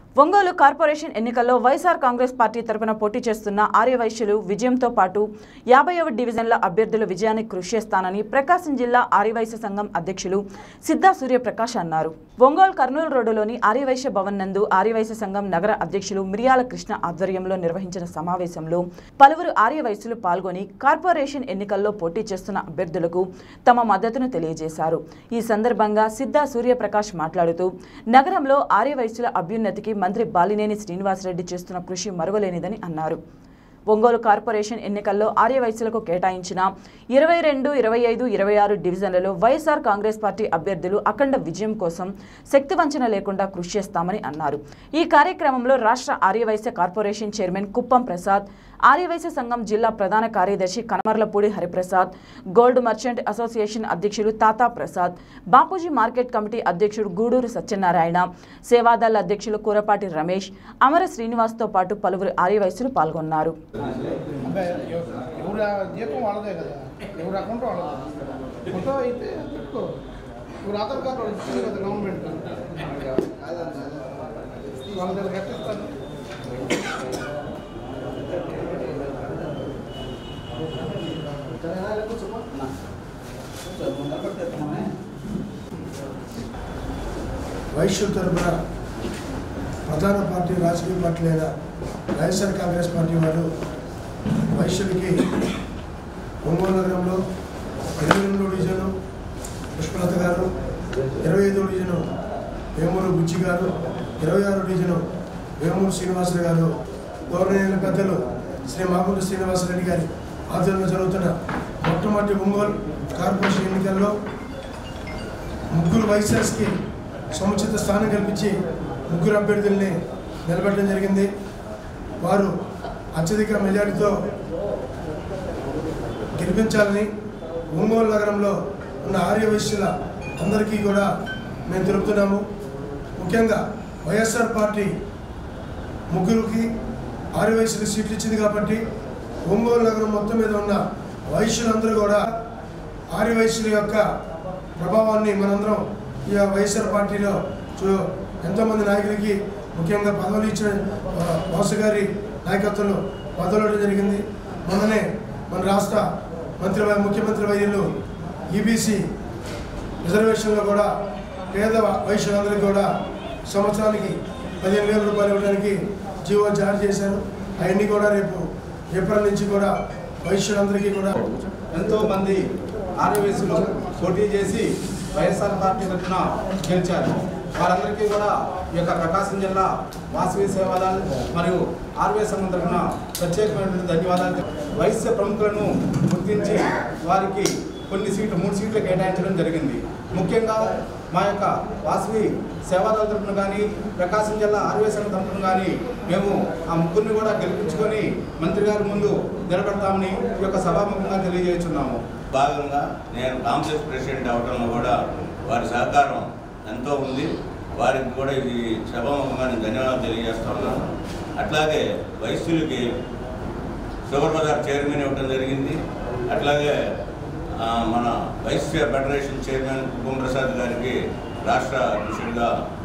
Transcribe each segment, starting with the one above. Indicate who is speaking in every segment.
Speaker 1: Ongole corporation ఎన్నికల్లో YSR Congress party తరపున పోటీ చేస్తున్న ఆర్యవైశ్యులు విజయంతో పాటు యాభైవ డివిజన్ల అభ్యర్థుల విజయానికి కృషి చేస్తానని ప్రకాశం జిల్లా ఆర్యవైశ్య సంఘం అధ్యక్షులు సిద్ధా సూర్యప్రకాష్ అన్నారు ఒంగోలు కర్నూలు రోడ్డులోని ఆర్యవైశ్య భవన్ నందు ఆర్యవైశ్య సంఘం నగర అధ్యక్షులు మిరియాల కృష్ణ ఆధ్వర్యంలో నిర్వహించిన సమావేశంలో పలువురు ఆర్యవైశ్యులు పాల్గొని కార్పొరేషన్ ఎన్నికల్లో పోటీ చేస్తున్న అభ్యర్థులకు తమ మద్దతును తెలియజేశారు ఈ సందర్భంగా సిద్ధా సూర్యప్రకాష్ మాట్లాడుతూ నగరంలో ఆర్యవైశ్యుల అభ్యున్నతికి మంత్రి బాలినేని శ్రీనివాసరెడ్డి చేస్తున్న కృషి మరువలేనిదని అన్నారు ఒంగోలు కార్పొరేషన్ ఎన్నికల్లో ఆర్యవైశ్యులకు కేటాయించిన ఇరవై రెండు ఇరవై ఐదు ఇరవై ఆరు డివిజన్లలో వైఎస్ఆర్ కాంగ్రెస్ పార్టీ అభ్యర్థులు అఖండ విజయం కోసం శక్తివంచన లేకుండా కృషి చేస్తామని అన్నారు ఈ కార్యక్రమంలో రాష్ట్ర ఆర్యవైశ్య కార్పొరేషన్ చైర్మన్ కుప్పం ప్రసాద్ ఆర్యవైశ్య సంఘం జిల్లా ప్రధాన కార్యదర్శి Kanamarlapudi Hariprasad gold merchant association అధ్యక్షులు తాతా ప్రసాద్ బాపూజీ మార్కెట్ కమిటీ అధ్యక్షుడు గూడూరు సత్యనారాయణ సేవాదళ అధ్యక్షులు కూరపాటి రమేష్ అమర శ్రీనివాస్తో పాటు పలువురు ఆర్యవైశ్యులు పాల్గొన్నారు
Speaker 2: అబ్బాయి ఎవ- ఎవరి జీతం వాళ్ళదే కదా ఎవరి అకౌంట్ వాళ్ళదే ఫోటో అయితే పెట్టుకో ఎవరు ఆధార్ కార్డు వాళ్ళు ఇచ్చింది కదా గవర్నమెంట్ వాళ్ళ దగ్గర కట్టిస్తాను
Speaker 3: వైశ్యుల తరపున ప్రధాన పార్టీ రాజకీయ పార్టీ అయిన వైఎస్ఆర్ కాంగ్రెస్ పార్టీ వారు వైశ్యులకి ఒంగోలు నగరంలో ఇరవై ఎనిమిదో డివిజను పుష్పలత గారు ఇరవై ఐదో డివిజను వేమూరు బుచ్చి గారు ఇరవై ఆరో డివిజను వేమూరు శ్రీనివాసరావు గారు గౌరవనీయుల పెద్దలు శ్రీ మామూలు శ్రీనివాసరెడ్డి గారి ఆధ్వర్యంలో జరుగుతున్న మొట్టమొదటి ఒంగోలు కార్పొరేషన్ ఎన్నికల్లో ముగ్గురు వైసెస్కి సముచిత స్థానం కల్పించి ముగ్గురు అభ్యర్థుల్ని నిలబెట్టడం జరిగింది వారు అత్యధిక మెజారిటీతో గెలిపించాలని ఒంగోలు నగరంలో ఉన్న ఆర్యవైశ్యుల అందరికీ కూడా మేము తెలుపుతున్నాము ముఖ్యంగా వైఎస్ఆర్ పార్టీ ముగ్గురికి ఆర్యవైశ్యులు సీట్లు ఇచ్చింది కాబట్టి ఒంగోలు నగరం మొత్తం మీద ఉన్న వైశ్యులందరూ కూడా ఆర్యవైశ్యుల యొక్క ప్రభావాన్ని మనందరం ఈ వైఎస్ఆర్ పార్టీలో చూ ఎంతోమంది నాయకులకి ముఖ్యంగా పదవులు ఇచ్చిన ఆ, వాసు గారి నాయకత్వంలో పదవులు ఇవ్వడం జరిగింది మొన్ననే మన రాష్ట్ర మంత్రి ముఖ్యమంత్రి వైద్యులు ఈబీసీ రిజర్వేషన్లో కూడా పేద వైశ్యులందరికీ కూడా సంవత్సరానికి పదిహేను వేల రూపాయలు ఇవ్వడానికి జీవో జారీ చేశారు అవన్నీ కూడా రేపు ఏప్రిల్ నుంచి కూడా వైశ్యులందరికీ కూడా
Speaker 4: ఎంతో మంది ఆర్యవేసులు పోటీ చేసి వైఎస్ఆర్ పార్టీ తరఫున గెలిచారు వారందరికీ కూడా ఈ యొక్క ప్రకాశం జిల్లా వాసవి సేవాదాలు మరియు ఆర్వే సంఘం తరఫున ప్రత్యేకమైనటువంటి ధన్యవాదాలు వైశ్య ప్రముఖులను గుర్తించి వారికి కొన్ని సీట్లు మూడు సీట్లు కేటాయించడం జరిగింది ముఖ్యంగా మా యొక్క వాసవి సేవాదాల తరఫున కానీ ప్రకాశం జిల్లా ఆర్వే సంఘం తరఫున కానీ మేము ఆ ముగ్గురిని కూడా గెలిపించుకొని మంత్రి గారి ముందు నిలబెడతామని ఈ యొక్క సభాముఖంగా తెలియజేస్తున్నాము
Speaker 5: భాగంగా నేను కాంగ్రెస్ ప్రెసిడెంట్ అవడంలో కూడా వారి సహకారం ఎంతో ఉంది వారికి కూడా ఇది సభాముఖంగా నేను ధన్యవాదాలు తెలియజేస్తా ఉన్నాను అట్లాగే వైశ్యులకి షుగర్ బజార్ చైర్మన్ ఇవ్వడం జరిగింది అట్లాగే ఆ, మన వైశ్య ఫెడరేషన్ చైర్మన్ కుటుంబప్రసాద్ గారికి రాష్ట్ర అధ్యక్షుడిగా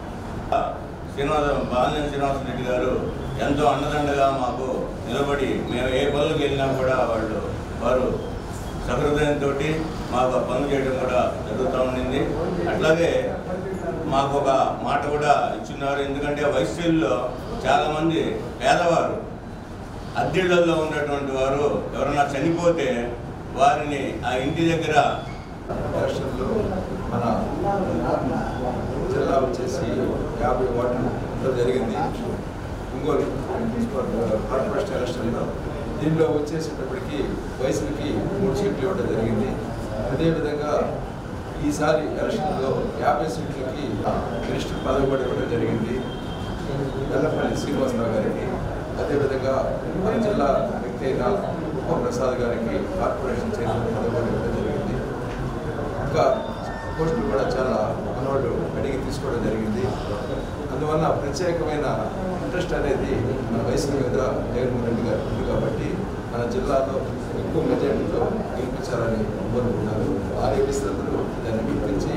Speaker 5: శ్రీనివాస బాలినేని శ్రీనివాసరెడ్డి గారు ఎంతో అండదండగా మాకు నిలబడి మేము ఏ పనులకు వెళ్ళినా కూడా వాళ్ళు వారు సహృదయంతో మాకు ఆ పనులు చేయడం కూడా జరుగుతూ ఉండింది అట్లాగే మాకు ఒక మాట కూడా ఇచ్చినారు ఎందుకంటే వైశ్యుల్లో చాలామంది పేదవారు అద్దెళ్లలో ఉన్నటువంటి వారు ఎవరైనా చనిపోతే వారిని ఆ ఇంటి దగ్గర
Speaker 6: ఎలక్షన్లో మన జిల్లా వచ్చేసి యాభై వార్డులు ఉండడం జరిగింది ఒంగోలు మున్సిపల్ కార్పొరేషన్ ఎలక్షన్లో దీనిలో వచ్చేసేటప్పటికి వయసులకి మూడు సీట్లు ఇవ్వడం జరిగింది అదేవిధంగా ఈసారి ఎలక్షన్లో యాభై సీట్లకి మినిస్టర్ పదవి కూడా ఇవ్వడం జరిగింది వెల్లపల్లి శ్రీనివాసరావు గారికి అదేవిధంగా మన జిల్లా వ్యక్తి అయిన ఉప్ప ప్రసాద్ గారికి కార్పొరేషన్ చైర్మన్ పదవి కూడా ఇవ్వడం జరిగింది ఇంకా పోస్టులు కూడా చాలా మనవాళ్ళు అడిగి తీసుకోవడం జరిగింది అందువల్ల ప్రత్యేకమైన ఇంట్రెస్ట్ అనేది మన వయసుల మీద జగన్మోహన్ రెడ్డి గారు ఉంది కాబట్టి మన జిల్లాలో ఎక్కువ మెజార్టీతో గెలిపించాలని కోరుకుంటున్నారు ఆరోగ్యస్తులందరూ దాన్ని గుర్తించి